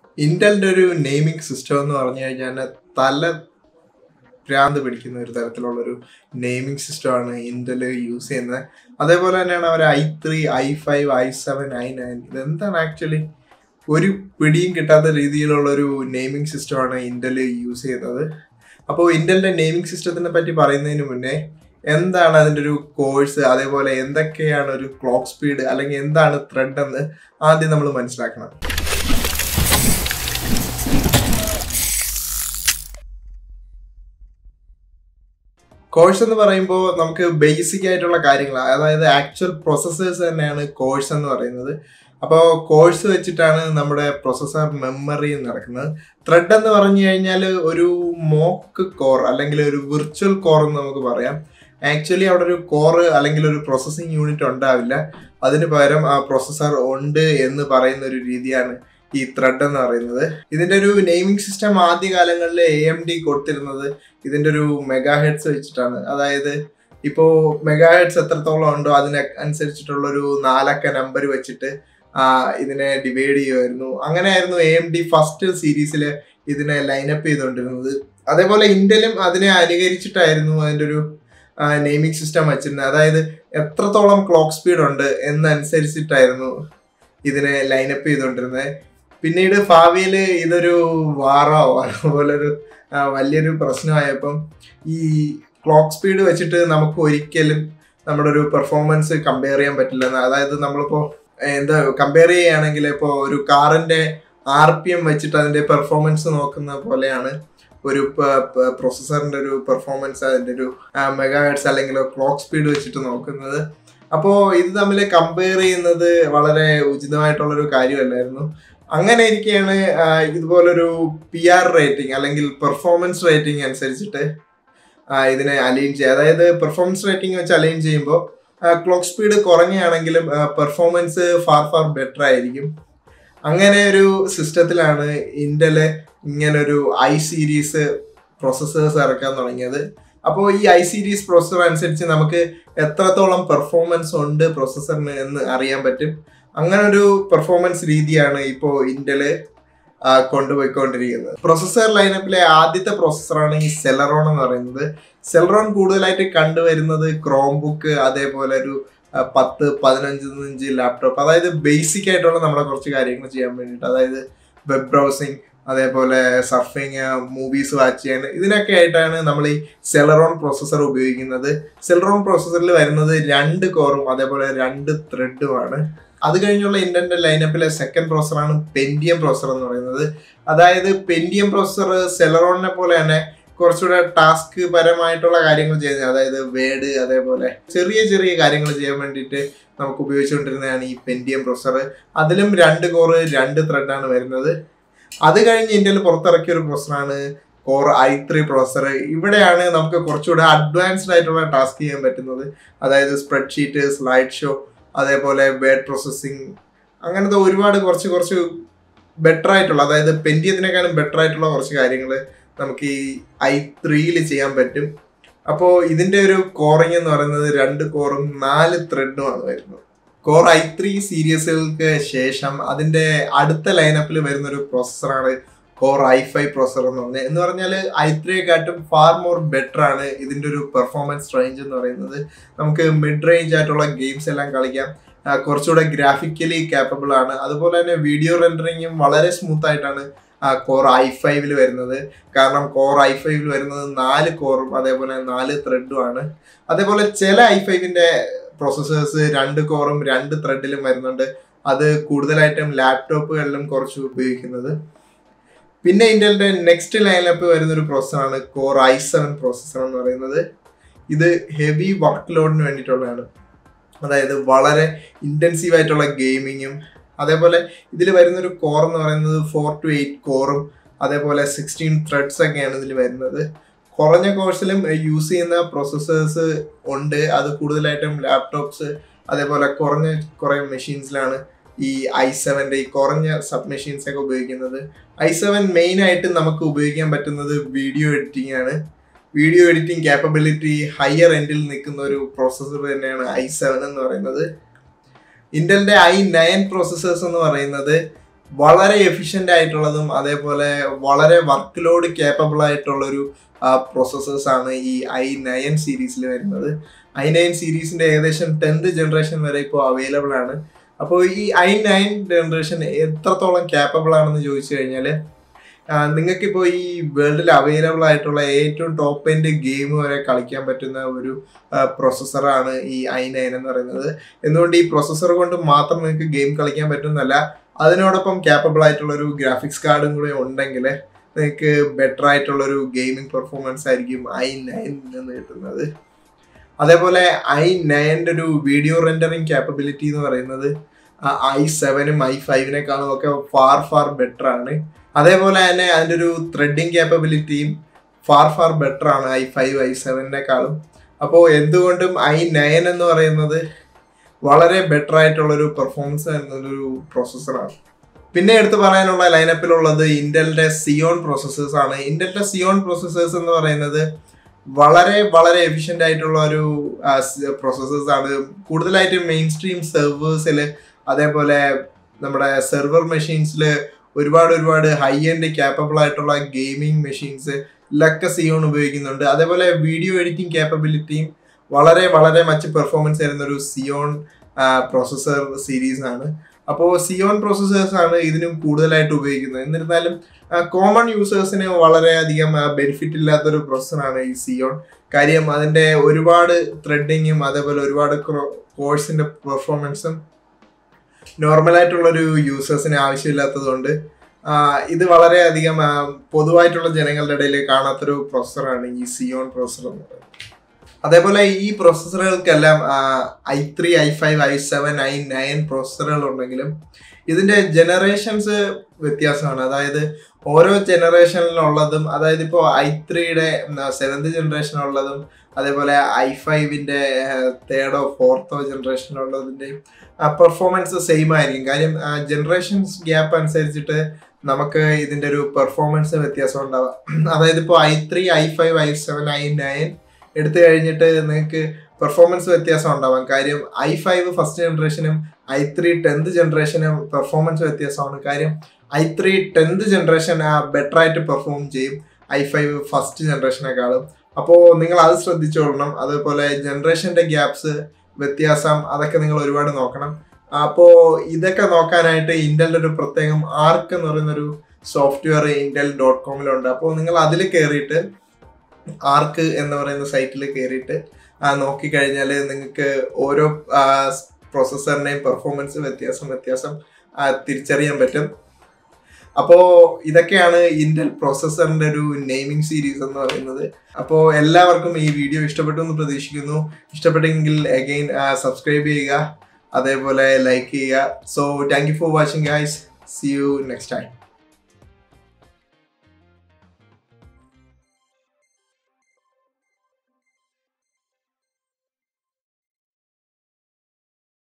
ഇന്റലിന്റെ ഒരു naming system എന്ന് പറഞ്ഞു കഴിഞ്ഞാൽ തല ഭ്രാന്ത് പിടിക്കുന്ന ഒരു തരത്തിലുള്ള ഒരു നെയിമിംഗ് സിസ്റ്റമാണ് ഇന്റൽ യൂസ് ചെയ്യുന്നത് അതേപോലെ തന്നെയാണ് അവർ I three I five I seven I nine ഇതെന്താണ് ആക്ച്വലി ഒരു പിടിയും കിട്ടാത്ത രീതിയിലുള്ള ഒരു നെയിമിംഗ് സിസ്റ്റമാണ് ഇന്റൽ യൂസ് ചെയ്യുന്നത് അപ്പോൾ ഇന്റലിന്റെ നെയിമിംഗ് സിസ്റ്റത്തിനെ പറ്റി പറയുന്നതിന് മുന്നേ എന്താണ് അതിൻ്റെ ഒരു കോഴ്സ് അതേപോലെ എന്തൊക്കെയാണ് ഒരു ക്ലോക്ക് സ്പീഡ് അല്ലെങ്കിൽ എന്താണ് ത്രെഡ് എന്ന് ആദ്യം നമ്മൾ മനസ്സിലാക്കണം കോഴ്സ് എന്ന് പറയുമ്പോൾ നമുക്ക് ബേസിക് ആയിട്ടുള്ള കാര്യങ്ങൾ അതായത് ആക്ച്വൽ പ്രോസസ്സേഴ്സ് തന്നെയാണ് കോഴ്സ് എന്ന് പറയുന്നത് അപ്പോൾ കോഴ്സ് വെച്ചിട്ടാണ് നമ്മുടെ പ്രൊസസ്സർ മെമ്മറി നടക്കുന്നത് ത്രെഡ് എന്ന് പറഞ്ഞു കഴിഞ്ഞാൽ ഒരു മോക്ക് കോർ അല്ലെങ്കിൽ ഒരു വിർച്വൽ കോർ എന്ന് നമുക്ക് പറയാം ആക്ച്വലി അവിടെ ഒരു കോർ അല്ലെങ്കിൽ ഒരു പ്രോസസ്സിംഗ് യൂണിറ്റ് ഉണ്ടാവില്ല അതിന് പകരം ആ പ്രൊസസ്സർ ഉണ്ട് എന്ന് പറയുന്ന ഒരു രീതിയാണ് ഈ ത്രെഡ് എന്ന് പറയുന്നത് ഇതിന്റെ ഒരു നെയിമിംഗ് സിസ്റ്റം ആദ്യ കാലങ്ങളിൽ എ എം ഡി കൊടുത്തിരുന്നത് ഇതിന്റെ ഒരു മെഗാ ഹെഡ്സ് വെച്ചിട്ടാണ് അതായത് ഇപ്പോ മെഗാ ഹെഡ്സ് എത്രത്തോളം ഉണ്ടോ അതിന് അനുസരിച്ചിട്ടുള്ള ഒരു നാലക്ക നമ്പർ വെച്ചിട്ട് ഇതിനെ ഡിവൈഡ് ചെയ്യുമായിരുന്നു അങ്ങനെയായിരുന്നു എ എം ഡി ഫസ്റ്റ് സീരീസിൽ ഇതിനെ ലൈനപ്പ് ചെയ്തുകൊണ്ടിരുന്നത് അതേപോലെ ഇന്റലും അതിനെ അനുകരിച്ചിട്ടായിരുന്നു അതിന്റെ ഒരു നെയിമിംഗ് സിസ്റ്റം വെച്ചിരുന്നത് അതായത് എത്രത്തോളം ക്ലോക്ക് സ്പീഡ് ഉണ്ട് എന്നനുസരിച്ചിട്ടായിരുന്നു ഇതിനെ ലൈനപ്പ് ചെയ്തുകൊണ്ടിരുന്നത് പിന്നീട് ഭാവിയിൽ ഇതൊരു വാറോ അതുപോലെ ഒരു വലിയൊരു പ്രശ്നമായപ്പം ഈ ക്ലോക്ക് സ്പീഡ് വെച്ചിട്ട് നമുക്ക് ഒരിക്കലും നമ്മുടെ ഒരു പെർഫോമൻസ് കമ്പയർ ചെയ്യാൻ പറ്റില്ല അതായത് നമ്മളിപ്പോൾ എന്താ കമ്പയർ ചെയ്യുകയാണെങ്കിൽ ഇപ്പോൾ ഒരു കാറിന്റെ ആർ പി എം വെച്ചിട്ട് അതിന്റെ പെർഫോമൻസ് നോക്കുന്ന പോലെയാണ് ഒരു പ്രൊസസ്സറിന്റെ ഒരു പെർഫോമൻസ് അതിന്റെ ഒരു മെഗാ ഹെഡ്സ് അല്ലെങ്കിൽ ക്ലോക്ക് സ്പീഡ് വെച്ചിട്ട് നോക്കുന്നത് അപ്പോൾ ഇത് തമ്മിൽ കമ്പയർ ചെയ്യുന്നത് വളരെ ഉചിതമായിട്ടുള്ളൊരു കാര്യമല്ലായിരുന്നു അങ്ങനെ ഇരിക്കെയാണ് ഇതുപോലൊരു പി ആർ റേറ്റിംഗ് അല്ലെങ്കിൽ പെർഫോമൻസ് റേറ്റിംഗ് അനുസരിച്ചിട്ട് ഇതിനെ അലൈൻ ചെയ്യുക അതായത് പെർഫോമൻസ് റേറ്റിംഗ് വെച്ച് അലൈൻ ചെയ്യുമ്പോൾ ക്ലോക്ക് സ്പീഡ് കുറഞ്ഞാണെങ്കിലും പെർഫോമൻസ് ഫാർ ഫാർ ബെറ്റർ ആയിരിക്കും അങ്ങനെ ഒരു സിസ്റ്റത്തിലാണ് ഇന്റല് ഇങ്ങനൊരു ഐ സീരീസ് പ്രൊസസ്സേഴ്സ് ഇറക്കാൻ തുടങ്ങിയത് അപ്പോൾ ഈ ഐ സീരീസ് പ്രൊസസ്സർ അനുസരിച്ച് നമുക്ക് എത്രത്തോളം പെർഫോമൻസ് ഉണ്ട് പ്രൊസസ്സറിന് എന്ന് അറിയാൻ പറ്റും അങ്ങനെ ഒരു പെർഫോമൻസ് രീതിയാണ് ഇപ്പോൾ ഇന്റല് കൊണ്ടുപോയിക്കൊണ്ടിരിക്കുന്നത് പ്രൊസസ്സർ ലൈനപ്പിലെ ആദ്യത്തെ പ്രൊസസ്സറാണ് ഈ സെലറോൺ എന്ന് പറയുന്നത് സെലറോൺ കൂടുതലായിട്ട് കണ്ടുവരുന്നത് ക്രോം ബുക്ക് അതേപോലെ ഒരു പത്ത് പതിനഞ്ച് ഇഞ്ച് ലാപ്ടോപ്പ് അതായത് ബേസിക് ആയിട്ടുള്ള നമ്മുടെ കുറച്ച് കാര്യങ്ങൾ ചെയ്യാൻ വേണ്ടിയിട്ട് അതായത് വെബ് ബ്രൗസിങ് അതേപോലെ സർഫിങ് മൂവീസ് വാച്ച് ചെയ്യാൻ ഇതിനൊക്കെ ആയിട്ടാണ് നമ്മൾ ഈ സെലറോൺ പ്രോസസ്സർ ഉപയോഗിക്കുന്നത് സെലറോൺ പ്രോസസ്സറിൽ വരുന്നത് രണ്ട് കോറും അതേപോലെ രണ്ട് ത്രെഡുമാണ് അത് കഴിഞ്ഞുള്ള ഇന്റന്റെ ലൈനപ്പിലെ സെക്കൻഡ് പ്രോസറാണ് പെൻഡിയം പ്രോസർ എന്ന് പറയുന്നത് അതായത് പെൻഡിയം പ്രോസസർ സെലറോണിനെ പോലെ തന്നെ കുറച്ചുകൂടെ ടാസ്ക് പരമായിട്ടുള്ള കാര്യങ്ങൾ ചെയ്യുന്നത് അതായത് വേഡ് അതേപോലെ ചെറിയ ചെറിയ കാര്യങ്ങൾ ചെയ്യാൻ വേണ്ടിയിട്ട് നമുക്ക് ഉപയോഗിച്ചുകൊണ്ടിരുന്നതാണ് ഈ പെൻഡിയം പ്രോസർ അതിലും രണ്ട് കോറ് രണ്ട് ത്രെഡാണ് വരുന്നത് അത് കഴിഞ്ഞ് ഇന്ത്യയിൽ പുറത്തിറക്കിയ ഒരു പ്രോസറാണ് കോർ ഐ ത്രീ പ്രോസർ ഇവിടെയാണ് നമുക്ക് കുറച്ചുകൂടെ അഡ്വാൻസ്ഡ് ആയിട്ടുള്ള ടാസ്ക് ചെയ്യാൻ പറ്റുന്നത് അതായത് സ്പ്രെഡ്ഷീറ്റ് സ്ലൈഡ് ഷോ അതേപോലെ വേർഡ് പ്രോസസ്സിങ് അങ്ങനത്തെ ഒരുപാട് കുറച്ച് കുറച്ച് ബെറ്റർ ആയിട്ടുള്ള അതായത് പെൻഡിയത്തിനേക്കാളും ബെറ്റർ ആയിട്ടുള്ള കുറച്ച് കാര്യങ്ങൾ നമുക്ക് ഈ ഐ ത്രീയിൽ ചെയ്യാൻ പറ്റും അപ്പോൾ ഇതിൻ്റെ ഒരു കോറിങ് എന്ന് പറയുന്നത് രണ്ട് കോറും നാല് ത്രെഡുമാണ് വരുന്നത് കോർ ഐ ത്രീ സീരീസുകൾക്ക് ശേഷം അതിൻ്റെ അടുത്ത ലൈനപ്പിൽ വരുന്ന ഒരു പ്രോസസ്സറാണ് കോർ ഐ ഫൈവ് പ്രോസസർ എന്ന് പറഞ്ഞത് എന്ന് പറഞ്ഞാൽ ഐ ത്രീയെക്കാട്ടും ഫാർ മോർ ബെറ്റർ ആണ് ഇതിൻ്റെ ഒരു പെർഫോമൻസ് റേഞ്ച് എന്ന് പറയുന്നത് നമുക്ക് മിഡ് റേഞ്ച് ആയിട്ടുള്ള ഗെയിംസ് എല്ലാം കളിക്കാം കുറച്ചുകൂടെ ഗ്രാഫിക്കലി കാപ്പബിൾ ആണ് അതുപോലെ തന്നെ വീഡിയോ റെൻഡറിങ്ങും വളരെ സ്മൂത്ത് ആയിട്ടാണ് കോർ ഐ ഫൈവിൽ വരുന്നത് കാരണം കോർ ഐ ഫൈവിൽ വരുന്നത് നാല് കോറും അതേപോലെ നാല് ത്രെഡും ആണ് അതേപോലെ ചില ഐ ഫൈവിൻ്റെ പ്രോസസ്സേഴ്സ് രണ്ട് കോറും രണ്ട് ത്രെഡിലും വരുന്നുണ്ട് അത് കൂടുതലായിട്ടും ലാപ്ടോപ്പുകളിലും കുറച്ച് ഉപയോഗിക്കുന്നത് പിന്നെ ഇന്ത്യയുടെ നെക്സ്റ്റ് ലൈനപ്പ് വരുന്ന ഒരു പ്രോസസ്സറാണ് കോർ ഐ സെവൻ പ്രോസസ്സർ എന്ന് പറയുന്നത് ഇത് ഹെവി വർക്ക് ലോഡിന് വേണ്ടിയിട്ടുള്ളതാണ് അതായത് വളരെ ഇൻറ്റൻസീവ് ആയിട്ടുള്ള ഗെയിമിങ്ങും അതേപോലെ ഇതിൽ വരുന്നൊരു കോർ എന്ന് പറയുന്നത് ഫോർ ടു എയ്റ്റ് കോറും അതേപോലെ സിക്സ്റ്റീൻ ത്രെഡ്സ് ഒക്കെയാണ് ഇതിൽ വരുന്നത് കുറഞ്ഞ കോഴ്സിലും യൂസ് ചെയ്യുന്ന പ്രോസസ്സേഴ്സ് ഉണ്ട് അത് കൂടുതലായിട്ടും ലാപ്ടോപ്സ് അതേപോലെ കുറഞ്ഞ കുറേ മെഷീൻസിലാണ് ഈ ഐ സെവൻ്റെ ഈ കുറഞ്ഞ സബ് മെഷീൻസ് ഒക്കെ ഉപയോഗിക്കുന്നത് ഐ സെവൻ മെയിൻ ആയിട്ട് നമുക്ക് ഉപയോഗിക്കാൻ പറ്റുന്നത് വീഡിയോ എഡിറ്റിംഗ് ആണ് വീഡിയോ എഡിറ്റിംഗ് ക്യാപ്പബിലിറ്റി ഹയർ എൻഡിൽ നിൽക്കുന്ന ഒരു പ്രോസസ്സർ തന്നെയാണ് ഐ സെവൻ എന്ന് പറയുന്നത് ഇന്റലിന്റെ ഐ നയൻ പ്രോസസ്സേഴ്സ് എന്ന് പറയുന്നത് വളരെ എഫിഷ്യൻ്റ് ആയിട്ടുള്ളതും അതേപോലെ വളരെ വർക്ക് ലോഡ് കേപ്പബിൾ ആയിട്ടുള്ളൊരു പ്രോസസ്സേഴ്സ് ആണ് ഈ ഐ നയൻ സീരീസിൽ വരുന്നത് ഐ നയൻ സീരീസിന്റെ ഏകദേശം ടെൻത്ത് ജനറേഷൻ വരെ ഇപ്പോൾ അവൈലബിൾ ആണ് അപ്പോൾ ഈ ഐ നയൻ ജനറേഷൻ എത്രത്തോളം ക്യാപ്പബിൾ ആണെന്ന് ചോദിച്ചു കഴിഞ്ഞാൽ നിങ്ങൾക്കിപ്പോൾ ഈ വേൾഡിൽ അവൈലബിൾ ആയിട്ടുള്ള ഏറ്റവും ടോപ്പ് എൻഡ് ഗെയിം വരെ കളിക്കാൻ പറ്റുന്ന ഒരു പ്രൊസസ്സറാണ് ഈ ഐ നയൻ എന്ന് പറയുന്നത് എന്തുകൊണ്ട് ഈ പ്രൊസസ്സർ കൊണ്ട് മാത്രം നിങ്ങൾക്ക് ഗെയിം കളിക്കാൻ പറ്റുന്നല്ല അതിനോടൊപ്പം ക്യാപ്പബിൾ ആയിട്ടുള്ള ഒരു ഗ്രാഫിക്സ് കാർഡും കൂടി ഉണ്ടെങ്കിൽ നിങ്ങൾക്ക് ബെറ്റർ ആയിട്ടുള്ള ഒരു ഗെയിമിംഗ് പെർഫോമൻസ് ആയിരിക്കും ഐ നയൻ നിന്ന് കിട്ടുന്നത് അതേപോലെ ഐ നയൻ്റെ ഒരു വീഡിയോ റെൻഡറിങ് ക്യാപ്പബിലിറ്റി എന്ന് പറയുന്നത് ഐ സെവനും ഐ ഫൈവിനേക്കാളും ഒക്കെ ഫാർ ഫാർ ബെറ്റർ ആണ് അതേപോലെ തന്നെ അതിൻ്റെ ഒരു ത്രെഡിങ് ക്യാപ്പബിലിറ്റിയും ഫാർ ഫാർ ബെറ്റർ ആണ് ഐ ഫൈവ് ഐ സെവനേക്കാളും അപ്പോൾ എന്തുകൊണ്ടും ഐ നയൻ എന്ന് പറയുന്നത് വളരെ ബെറ്റർ ആയിട്ടുള്ളൊരു പെർഫോമൻസ് എന്നൊരു പ്രോസസ്സറാണ് പിന്നെ എടുത്ത് പറയാനുള്ള ലൈനപ്പിലുള്ളത് ഇന്റലിന്റെ സിയോൺ പ്രോസസ്സേഴ്സ് ആണ് ഇന്റലിന്റെ സിയോൺ പ്രോസസ്സേഴ്സ് എന്ന് പറയുന്നത് വളരെ വളരെ എഫിഷ്യൻ്റ് ആയിട്ടുള്ള ഒരു പ്രോസസ്സേഴ്സ് ആണ് കൂടുതലായിട്ടും മെയിൻ സ്ട്രീം സെർവേഴ്സിൽ അതേപോലെ നമ്മുടെ സെർവർ മെഷീൻസിൽ ഒരുപാട് ഒരുപാട് ഹൈ എൻഡ് ക്യാപ്പബിൾ ആയിട്ടുള്ള ഗെയിമിംഗ് മെഷീൻസ് ലക്ക സിയോൺ ഉപയോഗിക്കുന്നുണ്ട് അതേപോലെ വീഡിയോ എഡിറ്റിംഗ് ക്യാപ്പബിലിറ്റിയും വളരെ വളരെ മച്ച് പെർഫോമൻസ് തരുന്ന ഒരു സിയോൺ പ്രോസസ്സർ സീരീസ് ആണ് അപ്പോൾ സിയോൺ പ്രോസസ്സേഴ്സ് ആണ് ഇതിനും കൂടുതലായിട്ട് ഉപയോഗിക്കുന്നത് എന്നിരുന്നാലും കോമൺ യൂസേഴ്സിന് വളരെയധികം ബെനിഫിറ്റ് ഇല്ലാത്തൊരു പ്രോസസ്സറാണ് ഈ സിയോൺ കാര്യം അതിൻ്റെ ഒരുപാട് ത്രെഡിങ്ങും അതേപോലെ ഒരുപാട് കോഴ്സിൻ്റെ പെർഫോമൻസും നോർമലായിട്ടുള്ളൊരു യൂസേഴ്സിന് ആവശ്യമില്ലാത്തതുകൊണ്ട് ഇത് വളരെയധികം പൊതുവായിട്ടുള്ള ജനങ്ങളുടെ ഇടയിൽ കാണാത്തൊരു പ്രോസസ്സറാണ് ഈ സിയോൺ പ്രോസസ്സർ എന്ന് പറയുന്നത് അതേപോലെ ഈ പ്രോസസ്സറുകൾക്കെല്ലാം I three I five I seven I nine പ്രോസസ്സറുകൾ ഉണ്ടെങ്കിലും ഇതിന്റെ ജനറേഷൻസ് വ്യത്യാസമാണ് അതായത് ഓരോ ജനറേഷനിലുള്ളതും അതായത് ഇപ്പോൾ ഐ ത്രീയുടെ സെവൻത് ജനറേഷനുള്ളതും അതേപോലെ ഐ ഫൈവിന്റെ തേർഡോ ഫോർത്തോ ജനറേഷനുള്ളതിൻ്റെയും പെർഫോമൻസ് സെയിം ആയിരിക്കും കാര്യം ജനറേഷൻസ് ഗ്യാപ്പ് അനുസരിച്ചിട്ട് നമുക്ക് ഇതിന്റെ ഒരു പെർഫോമൻസ് വ്യത്യാസം ഉണ്ടാവാം അതായത് ഇപ്പോൾ I three I five I seven I nine എടുത്തു കഴിഞ്ഞിട്ട് നിങ്ങൾക്ക് പെർഫോമൻസ് വ്യത്യാസം ഉണ്ടാവാം കാര്യം ഐ ഫൈവ് ഫസ്റ്റ് ജനറേഷനും ഐ ത്രീ ടെൻത്ത് ജനറേഷനും പെർഫോമൻസ് വ്യത്യാസമാണ് കാര്യം I three tenth generation better ആയിട്ട് പെർഫോം ചെയ്യും ഐ ഫൈവ് ഫസ്റ്റ് ജനറേഷനേക്കാളും അപ്പോൾ നിങ്ങൾ അത് ശ്രദ്ധിച്ചോളണം അതേപോലെ ജനറേഷൻ്റെ ഗ്യാപ്സ് വ്യത്യാസം അതൊക്കെ നിങ്ങൾ ഒരുപാട് നോക്കണം അപ്പോൾ ഇതൊക്കെ നോക്കാനായിട്ട് ഇൻ്റലിൻ്റെ ഒരു പ്രത്യേകം ആർക്ക് എന്ന് പറയുന്ന ഒരു സോഫ്റ്റ്വെയർ ഇൻ്റൽ ഡോട്ട് കോമിലുണ്ട് അപ്പോൾ നിങ്ങൾ അതിൽ കയറിയിട്ട് ആർക്ക് എന്ന് പറയുന്ന സൈറ്റിൽ കയറിയിട്ട് നോക്കിക്കഴിഞ്ഞാൽ നിങ്ങൾക്ക് ഓരോ പ്രോസസ്സറിൻ്റെയും പെർഫോമൻസ് വ്യത്യാസം വ്യത്യാസം തിരിച്ചറിയാൻ പറ്റും അപ്പോൾ ഇതൊക്കെയാണ് ഇന്റൽ പ്രോസസ്സറിന്റെ ഒരു നെയിമിംഗ് സീരീസ് എന്ന് പറയുന്നത് അപ്പോൾ എല്ലാവർക്കും ഈ വീഡിയോ ഇഷ്ടപ്പെട്ടു എന്ന് പ്രതീക്ഷിക്കുന്നു ഇഷ്ടപ്പെട്ടെങ്കിൽ അഗെയിൻ സബ്സ്ക്രൈബ് ചെയ്യുക അതേപോലെ ലൈക്ക് ചെയ്യുക so thank you for watching guys see you next time